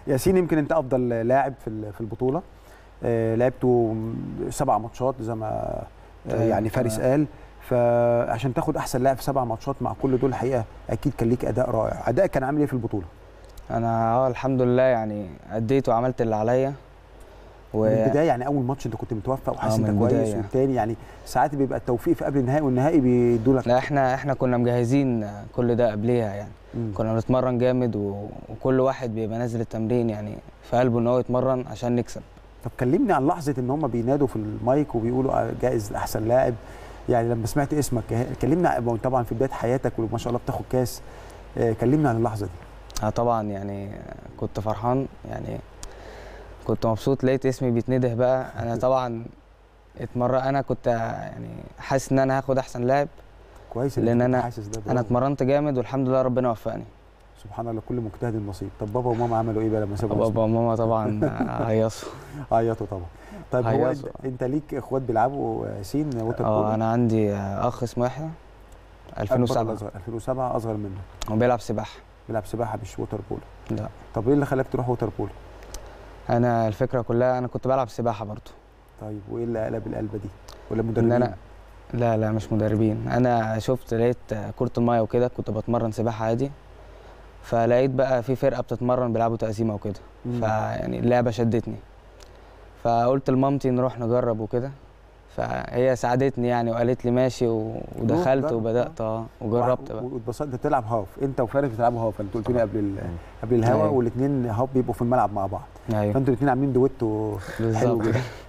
ياسين يمكن انت افضل لاعب في ال- في البطوله آه، لعبته سبع ماتشات زي ما آه، تمام، يعني فارس تمام. قال فعشان تاخد احسن لاعب في سبع ماتشات مع كل دول الحقيقه اكيد كان ليك اداء رائع ادائك كان عامل ايه في البطوله انا اه الحمد لله يعني اديت وعملت اللي عليا من البدايه يعني اول ماتش انت كنت متوفق وحاسس آه، من انت كويس البداية. والتاني يعني ساعات بيبقى التوفيق في قبل النهائي والنهائي بيدوا لك لا احنا احنا كنا مجهزين كل ده قبليها يعني مم. كنا بنتمرن جامد و... وكل واحد بيبقى نازل التمرين يعني في قلبه ان هو يتمرن عشان نكسب طب كلمني عن لحظه ان هم بينادوا في المايك وبيقولوا جائز احسن لاعب يعني لما سمعت اسمك كلمنا عن- طبعا في بدايه حياتك وما شاء الله بتاخد كاس آه، كلمنا عن اللحظه دي اه طبعا يعني كنت فرحان يعني كنت مبسوط لقيت اسمي بيتنده بقى انا طبعا اتمرن انا كنت يعني حاسس ان انا هاخد احسن لاعب كويس إن لأن أنت أنا- حاسس ده انا برافو. اتمرنت جامد والحمد لله ربنا وفقني سبحان الله كل مجتهد نصيب طب بابا وماما عملوا ايه بقى لما سابوا بابا وماما طبعا هيصوا عيطوا طبعا طيب هو انت, هيصوا. انت ليك اخوات بيلعبوا آه، سين ووتر بولو اه انا عندي اخ اسمه يحيى أكبر ولا 2007 أصغر؟ 2007 اصغر منك هو بيلعب سباحه بيلعب سباحه مش ووتر بولو لا طب ايه اللي خلاك تروح ووتر بولو انا الفكره كلها انا كنت بلعب سباحه برضو طيب وايه اللي قلب القلبه دي ولا ان مدربين انا لا لا مش مدربين انا شفت لقيت كره المايه وكده كنت بتمرن سباحه عادي فلقيت بقى في فرقه بتتمرن بيلعبوا تقسيمه وكده مم. فيعني اللعبه شدتني فقلت لمامتي نروح نجرب وكده فهي ساعدتني يعني وقالت لي ماشي و- ودخلت جرب، وبدات اه وجربت بقى واتبسطت انت بتلعب هاف انت وفارس بتلعبوا هاف انت قلت لي قبل ال... مم. قبل الهوا أيوة. والاثنين هاف بيبقوا في الملعب مع بعض ايوه فانتوا الاثنين عاملين دويتو حلو بالظبط جدا